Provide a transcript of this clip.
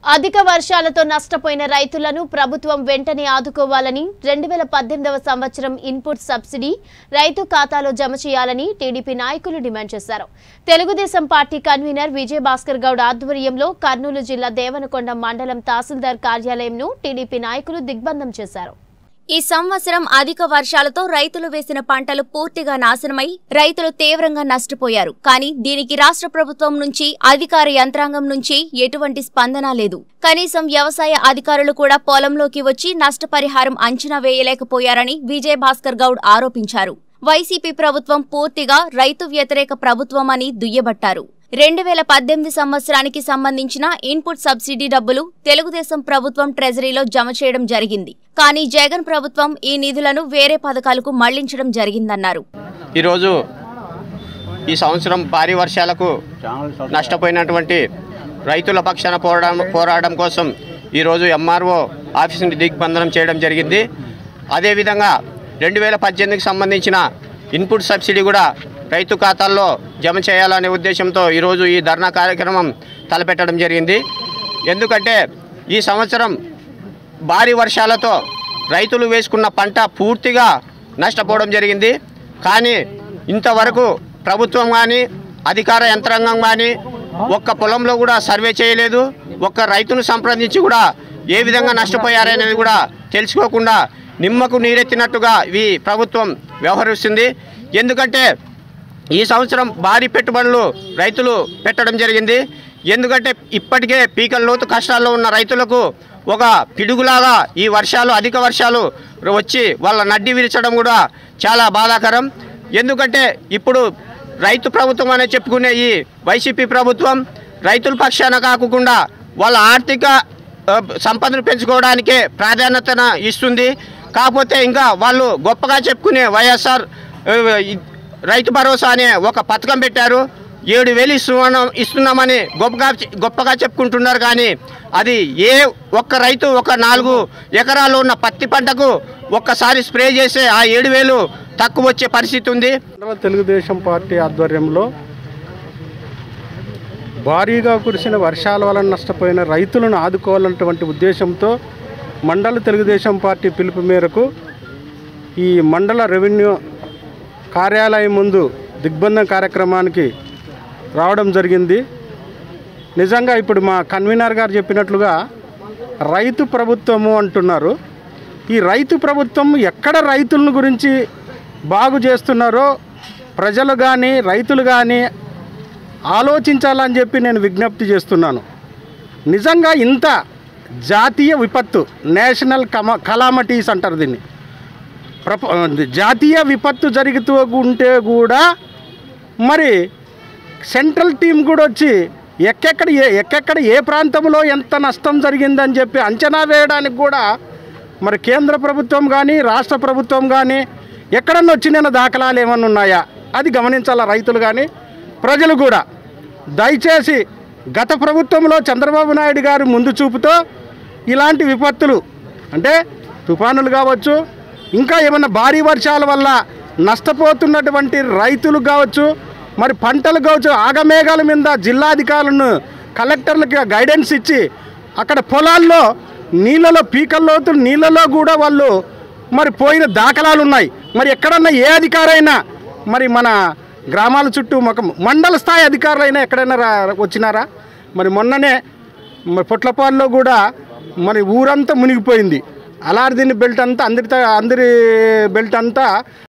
అధిక వర్షాలతో నష్టపోయిన రైతులను ప్రభుత్వం వెంటనే ఆదుకోవాలని రెండు వేల పద్దెనిమిదవ సంవత్సరం ఇన్పుట్ సబ్సిడీ రైతు ఖాతాలో జమ చేయాలని టీడీపీ నాయకులు డిమాండ్ చేశారు తెలుగుదేశం పార్టీ కన్వీనర్ విజయభాస్కర్ గౌడ్ ఆధ్వర్యంలో కర్నూలు జిల్లా దేవనకొండ మండలం తహసీల్దార్ కార్యాలయంను టీడీపీ నాయకులు దిగ్బంధం చేశారు ఈ సంవత్సరం అధిక వర్షాలతో రైతులు వేసిన పంటలు పూర్తిగా నాశనమై రైతులు తీవ్రంగా నష్టపోయారు కానీ దీనికి రాష్ట్ర ప్రభుత్వం నుంచి అధికార యంత్రాంగం నుంచి ఎటువంటి స్పందన లేదు కనీసం వ్యవసాయ అధికారులు కూడా పొలంలోకి వచ్చి నష్టపరిహారం అంచనా వేయలేకపోయారని విజయ్ భాస్కర్ గౌడ్ ఆరోపించారు వైసీపీ ప్రభుత్వం పూర్తిగా రైతు వ్యతిరేక ప్రభుత్వం అని దుయ్యబట్టారు రెండు వేల పద్దెనిమిది సంవత్సరానికి సంబంధించిన ఇన్పుట్ సబ్సిడీ డబ్బులు తెలుగుదేశం ప్రభుత్వం ట్రెజరీలో జమ చేయడం జరిగింది కానీ జగన్ ప్రభుత్వం ఈ నిధులను వేరే పథకాలకు మళ్లించడం జరిగిందన్నారు ఈరోజు ఈ సంవత్సరం భారీ వర్షాలకు నష్టపోయినటువంటి రైతుల పక్షాన పోరాడం పోరాడడం కోసం ఈరోజు ఎంఆర్ఓ ఆఫీసుని దిగ్బంధనం చేయడం జరిగింది అదేవిధంగా రెండు వేల పద్దెనిమిదికి సంబంధించిన ఇన్పుట్ సబ్సిడీ కూడా రైతు ఖాతాల్లో జమ చేయాలనే ఉద్దేశంతో ఈరోజు ఈ ధర్నా కార్యక్రమం తలపెట్టడం జరిగింది ఎందుకంటే ఈ సంవత్సరం భారీ వర్షాలతో రైతులు వేసుకున్న పంట పూర్తిగా నష్టపోవడం జరిగింది కానీ ఇంతవరకు ప్రభుత్వం కానీ అధికార యంత్రాంగం కానీ ఒక్క పొలంలో కూడా సర్వే చేయలేదు ఒక్క రైతును సంప్రదించి కూడా ఏ విధంగా నష్టపోయారనేది కూడా తెలుసుకోకుండా నిమ్మకు నీరెత్తినట్టుగా ఈ ప్రభుత్వం వ్యవహరిస్తుంది ఎందుకంటే ఈ సంవత్సరం భారీ పెట్టుబడులు రైతులు పెట్టడం జరిగింది ఎందుకంటే ఇప్పటికే పీకల లోతు కష్టాల్లో ఉన్న రైతులకు ఒక పిడుగులాగా ఈ వర్షాలు అధిక వర్షాలు వచ్చి వాళ్ళ నడ్డి విరిచడం కూడా చాలా బాధాకరం ఎందుకంటే ఇప్పుడు రైతు ప్రభుత్వం అనే చెప్పుకునే ఈ వైసీపీ ప్రభుత్వం రైతుల పక్షాన కాకుండా వాళ్ళ ఆర్థిక ఆ, సంపదను పెంచుకోవడానికే ప్రాధాన్యతన ఇస్తుంది కాకపోతే ఇంకా వాళ్ళు గొప్పగా చెప్పుకునే వైఎస్ఆర్ ఆ, ఈ- రైతు భరోసా అనే ఒక పథకం పెట్టారు ఏడు వేలు ఇస్తున్నాం ఇస్తున్నామని గొప్పగా గొప్పగా చెప్పుకుంటున్నారు కానీ అది ఏ ఒక్క రైతు ఒక నాలుగు ఎకరాలు ఉన్న పత్తి పంటకు ఒక్కసారి స్ప్రే చేసే ఆ ఏడు వేలు తక్కువ వచ్చే పరిస్థితి ఉంది మండల తెలుగుదేశం పార్టీ ఆధ్వర్యంలో భారీగా కురిసిన వర్షాల వలన నష్టపోయిన రైతులను ఆదుకోవాలన్నటువంటి ఉద్దేశంతో మండల తెలుగుదేశం పార్టీ పిలుపు మేరకు ఈ మండల రెవెన్యూ కార్యాలయం ముందు దిగ్బంధం కార్యక్రమానికి రావడం జరిగింది నిజంగా ఇప్పుడు మా కన్వీనర్ గారు చెప్పినట్లుగా రైతు ప్రభుత్వము అంటున్నారు ఈ రైతు ప్రభుత్వం ఎక్కడ రైతులను గురించి బాగు చేస్తున్నారో ప్రజలు కానీ రైతులు కానీ ఆలోచించాలని చెప్పి నేను విజ్ఞప్తి చేస్తున్నాను నిజంగా ఇంత జాతీయ విపత్తు నేషనల్ కమ కలామటీస్ అంటారు దీన్ని ప్రప జాతీయ విపత్తు జరుగుతూ ఉంటే కూడా మరి సెంట్రల్ టీం కూడా వచ్చి ఎక్కెక్కడ ఏ ఎక్కెక్కడ ఏ ప్రాంతంలో ఎంత నష్టం జరిగిందని చెప్పి అంచనా వేయడానికి కూడా మరి కేంద్ర ప్రభుత్వం కానీ రాష్ట్ర ప్రభుత్వం కానీ ఎక్కడన్నా వచ్చిన దాఖలాలు ఏమన్నా ఉన్నాయా అది గమనించాల రైతులు కానీ ప్రజలు కూడా దయచేసి గత ప్రభుత్వంలో చంద్రబాబు నాయుడు గారు ముందు చూపుతో ఇలాంటి విపత్తులు అంటే తుఫానులు కావచ్చు ఇంకా ఏమన్నా భారీ వర్షాల వల్ల నష్టపోతున్నటువంటి రైతులు కావచ్చు మరి పంటలు కావచ్చు ఆగమేఘాల మీద జిల్లాధికారులను కలెక్టర్లకు గైడెన్స్ ఇచ్చి అక్కడ పొలాల్లో నీళ్ళలో పీకల్లోతు నీళ్ళలో కూడా వాళ్ళు మరి పోయిన దాఖలాలు ఉన్నాయి మరి ఎక్కడన్నా ఏ అధికారైనా మరి మన గ్రామాల చుట్టూ ఒక మండల స్థాయి అధికారులైనా ఎక్కడైనా రా వచ్చినారా మరి మొన్ననే మరి పొట్లపాల్లో కూడా మరి ఊరంతా మునిగిపోయింది అలార్దిని బెల్ట్ అంతా అందరి అందరి బెల్ట్ అంతా